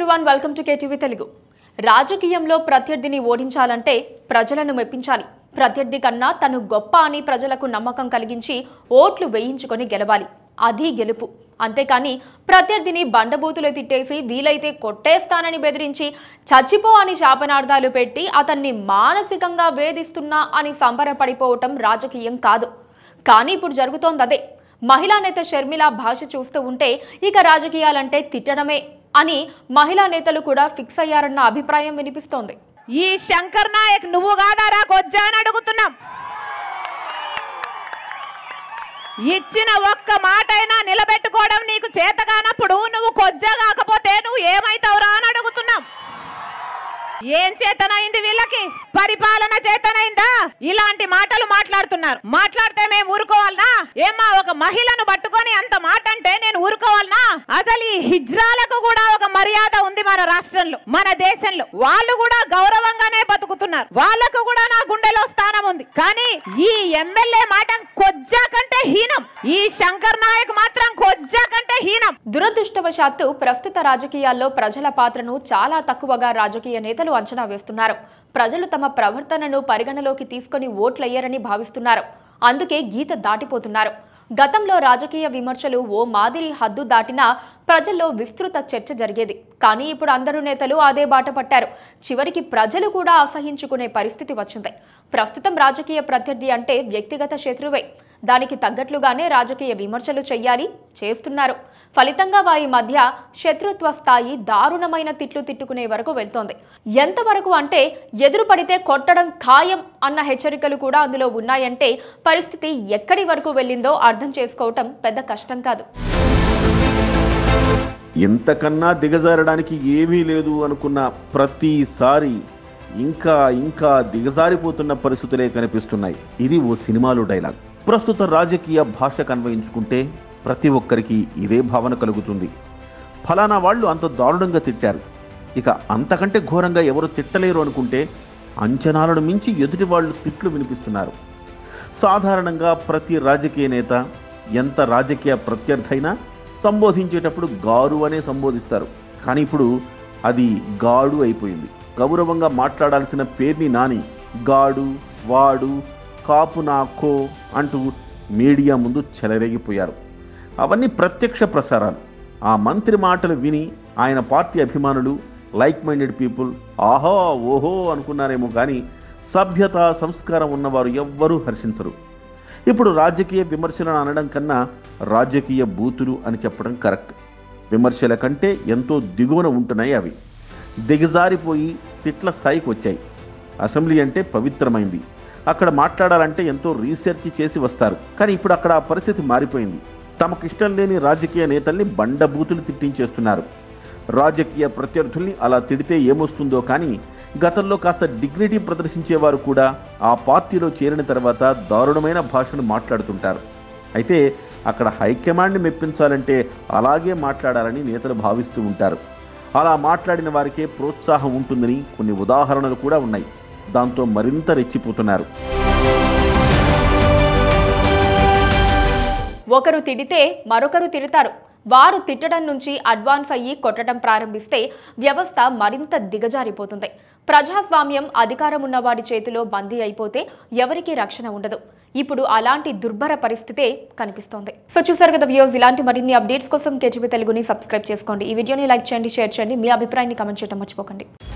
everyone welcome to KTV Telugu రాజకీయంలో ప్రత్యర్థిని ఓడించాలంటే ప్రజలను మెప్పించాలి ప్రత్యర్థి కన్నా తను గొప్ప అని ప్రజలకు నమ్మకం కలిగించి ఓట్లు వేయించుకొని గెలవాలి అది గెలుపు అంతేకాని ప్రత్యర్థిని బండబూతులు తిట్టేసి వీలైతే కొట్టేస్తానని బెదిరించి చచ్చిపో అని శాపనార్థాలు పెట్టి అతన్ని మానసికంగా వేధిస్తున్నా అని సంబరపడిపోవటం రాజకీయం కాదు కానీ ఇప్పుడు జరుగుతోంది అదే మహిళా నేత షర్మిల భాష చూస్తూ ఉంటే ఇక రాజకీయాలంటే తిట్టడమే అని మహిళా నేతలు కూడా ఫిక్స్ అయ్యారన్న అభిప్రాయం వినిపిస్తోంది ఈ శంకర్ నాయక్ నువ్వు కాదారా కొజ్జా అని అడుగుతున్నాం ఇచ్చిన ఒక్క మాటైనా నిలబెట్టుకోవడం నీకు చేత కానప్పుడు నువ్వు కొజ్జా కాకపోతే నువ్వు ఏమైతావురా అని అడుగుతున్నాం ఏం చేతనైంది వీళ్ళకి పరిపాలన చేతనైందా ఇలాంటి మాటలు మాట్లాడుతున్నారు మాట్లాడితే మేము ఊరుకోవాలనా ఏమ్మా ఒక మహిళను పట్టుకొని అంత మాట అంటే నేను ఊరుకోవాలనా అసలు ఈ హిజ్రాలకు కూడా ఒక మర్యాద ఉంది మన రాష్ట్రంలో మన దేశంలో వాళ్ళు కూడా గౌరవంగానే బతుకుతున్నారు వాళ్ళకు కూడా నా గుండెలో స్థానం ఉంది కానీ ఈ ఎమ్మెల్యే మాట కొజ్జా కంటే హీనం ఈ శంకర్ నాయక్ మాత్రం కొజ్జా కంటే హీనం దురదృష్టవశాత్తు ప్రస్తుత రాజకీయాల్లో ప్రజల పాత్రను చాలా తక్కువగా రాజకీయ నేతలు అంచనా వేస్తున్నారు ప్రజలు తమ ప్రవర్తనను పరిగణలోకి తీసుకొని ఓట్లయ్యారని భావిస్తున్నారు అందుకే గీత దాటిపోతున్నారు గతంలో రాజకీయ విమర్శలు ఓ మాదిరి హద్దు దాటినా ప్రజల్లో విస్తృత చర్చ జరిగేది కానీ ఇప్పుడు అందరూ నేతలు అదే బాట పట్టారు చివరికి ప్రజలు కూడా అసహించుకునే పరిస్థితి వచ్చింది ప్రస్తుతం రాజకీయ ప్రత్యర్థి అంటే వ్యక్తిగత శత్రువే దానికి తగ్గట్లుగానే రాజకీయ విమర్శలు చెయ్యాలి చేస్తున్నారు ఫలితంగా వారి మధ్య శత్రుత్వ స్థాయి దారుణమైన తిట్లు తిట్టుకునే వరకు వెళ్తోంది ఎంతవరకు అంటే ఎదురు పడితే కొట్టడం ఖాయం అన్న హెచ్చరికలు కూడా అందులో ఉన్నాయంటే పరిస్థితి ఎక్కడి వరకు వెళ్ళిందో అర్థం చేసుకోవటం పెద్ద కష్టం కాదు ఎంతకన్నా దిగజారడానికి ఏమీ లేదు అనుకున్న ప్రతిసారి ఇంకా ఇంకా దిగజారిపోతున్న పరిస్థితులే కనిపిస్తున్నాయి ఇది ఓ సినిమాలో డైలాగ్ ప్రస్తుత రాజకీయ భాషకు అన్వయించుకుంటే ప్రతి ఒక్కరికి ఇదే భావన కలుగుతుంది ఫలానా వాళ్ళు అంత దారుణంగా తిట్టారు ఇక అంతకంటే ఘోరంగా ఎవరు తిట్టలేరు అనుకుంటే అంచనాలను మించి ఎదుటి వాళ్ళు తిట్లు వినిపిస్తున్నారు సాధారణంగా ప్రతి రాజకీయ నేత ఎంత రాజకీయ ప్రత్యర్థైనా సంబోధించేటప్పుడు గారు అనే సంబోధిస్తారు కానీ ఇప్పుడు అది గాడు అయిపోయింది గౌరవంగా మాట్లాడాల్సిన పేరుని నాని గాడు వాడు కాపు నా కో అంటూ మీడియా ముందు చెలరేగిపోయారు అవన్నీ ప్రత్యక్ష ప్రసారాలు ఆ మంత్రి మాటలు విని ఆయన పార్టీ అభిమానులు లైక్ మైండెడ్ పీపుల్ ఆహో ఓహో అనుకున్నారేమో కానీ సభ్యత సంస్కారం ఉన్నవారు ఎవ్వరూ హర్షించరు ఇప్పుడు రాజకీయ విమర్శలను అనడం కన్నా రాజకీయ బూతులు అని చెప్పడం కరెక్ట్ విమర్శల కంటే ఎంతో దిగువన ఉంటున్నాయి అవి దిగజారిపోయి తిట్ల స్థాయికి వచ్చాయి అసెంబ్లీ అంటే పవిత్రమైంది అక్కడ మాట్లాడాలంటే ఎంతో రీసెర్చ్ చేసి వస్తారు కానీ ఇప్పుడు అక్కడ ఆ పరిస్థితి మారిపోయింది తమకిష్టం లేని రాజకీయ నేతల్ని బండబూతులు తిట్టించేస్తున్నారు రాజకీయ ప్రత్యర్థుల్ని అలా తిడితే ఏమొస్తుందో కానీ గతంలో కాస్త డిగ్నిటీ ప్రదర్శించేవారు కూడా ఆ పార్టీలో చేరిన తర్వాత దారుణమైన భాషను మాట్లాడుతుంటారు అయితే అక్కడ హైకమాండ్ని మెప్పించాలంటే అలాగే మాట్లాడాలని నేతలు భావిస్తూ ఉంటారు అలా మాట్లాడిన వారికే ప్రోత్సాహం ఉంటుందని కొన్ని ఉదాహరణలు కూడా ఉన్నాయి దాంతో మరింత రెచ్చిపోతున్నారు ఒకరు తిడితే మరొకరు తిడతారు వారు తిట్టడం నుంచి అడ్వాన్స్ అయ్యి కొట్టడం ప్రారంభిస్తే వ్యవస్థ మరింత దిగజారిపోతుంది ప్రజాస్వామ్యం అధికారం ఉన్న వాడి చేతిలో బందీ అయిపోతే ఎవరికీ రక్షణ ఉండదు ఇప్పుడు అలాంటి దుర్భర పరిస్థితే కనిపిస్తోంది సో చూసారు కదా వ్యూస్ ఇలాంటి మరిన్ని అప్డేట్స్ కోసం కేజీబీ తెలుగుని సబ్స్క్రైబ్ చేసుకోండి ఈ వీడియోని లైక్ చేయండి షేర్ చేయండి మీ అభిప్రాయాన్ని కమెంట్ చేయడం మర్చిపోకండి